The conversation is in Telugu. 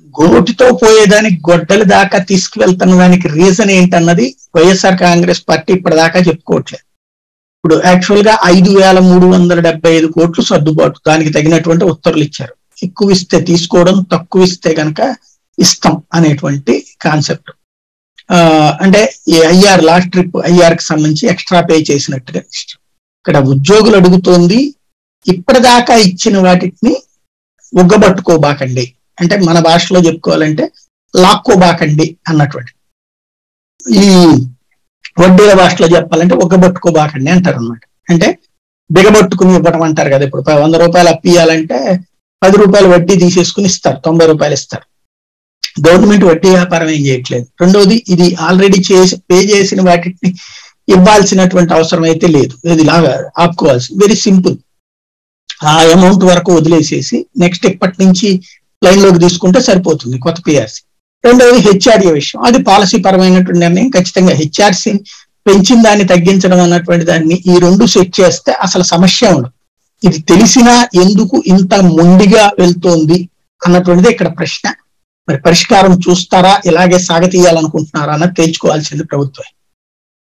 గోటితో పోయేదానికి గొడ్డలి దాకా తీసుకువెళ్తున్న దానికి రీజన్ ఏంటన్నది వైఎస్ఆర్ కాంగ్రెస్ పార్టీ ఇప్పటిదాకా చెప్పుకోవట్లేదు ఇప్పుడు యాక్చువల్ గా ఐదు వేల మూడు వందల డెబ్బై ఐదు కోట్లు సర్దుబాటు దానికి తగినటువంటి ఉత్తర్వులు ఇచ్చారు ఎక్కువ ఇస్తే తీసుకోవడం తక్కువ ఇస్తే కనుక ఇస్తాం అనేటువంటి కాన్సెప్ట్ ఆ అంటే ఈ ఐఆర్ లాస్ట్ ట్రిప్ ఐఆర్ కి సంబంధించి ఎక్స్ట్రా పే చేసినట్టుగా ఇక్కడ ఉద్యోగులు అడుగుతోంది ఇప్పటిదాకా ఇచ్చిన వాటిని ఉగ్గబట్టుకోబాకండి అంటే మన భాషలో చెప్పుకోవాలంటే లాక్కోబాకండి అన్నటువంటి ఈ వడ్డీల భాషలో చెప్పాలంటే ఉగ్గబట్టుకోబాకండి అంటారు అనమాట అంటే బిగబట్టుకుని ఇవ్వడం అంటారు కదా ఇప్పుడు ప- వంద రూపాయలు అప్పియాలంటే పది రూపాయలు వడ్డీ తీసేసుకుని ఇస్తారు తొంభై రూపాయలు ఇస్తారు గవర్నమెంట్ వడ్డీ వ్యాపారం ఏం చేయట్లేదు రెండోది ఇది ఆల్రెడీ చేసి పే చేసిన వాటిని ఇవ్వాల్సినటువంటి అవసరం అయితే లేదు ఇది లాగా ఆపుకోవాల్సి వెరీ సింపుల్ ఆ అమౌంట్ వరకు వదిలేసేసి నెక్స్ట్ ఇప్పటి నుంచి లైన్ లోకి తీసుకుంటే సరిపోతుంది కొత్త పిఆర్సీ రెండవది హెచ్ఆర్ఏ విషయం అది పాలసీ పరమైనటువంటి నిర్ణయం ఖచ్చితంగా హెచ్ఆర్సీ పెంచిన దాన్ని తగ్గించడం అన్నటువంటి దాన్ని ఈ రెండు సెట్ చేస్తే అసలు సమస్య ఉండదు ఇది తెలిసినా ఎందుకు ఇంత మొండిగా వెళ్తోంది అన్నటువంటిది ఇక్కడ ప్రశ్న మరి పరిష్కారం చూస్తారా ఇలాగే సాగతీయాలనుకుంటున్నారా అన్నది తేల్చుకోవాల్సింది ప్రభుత్వం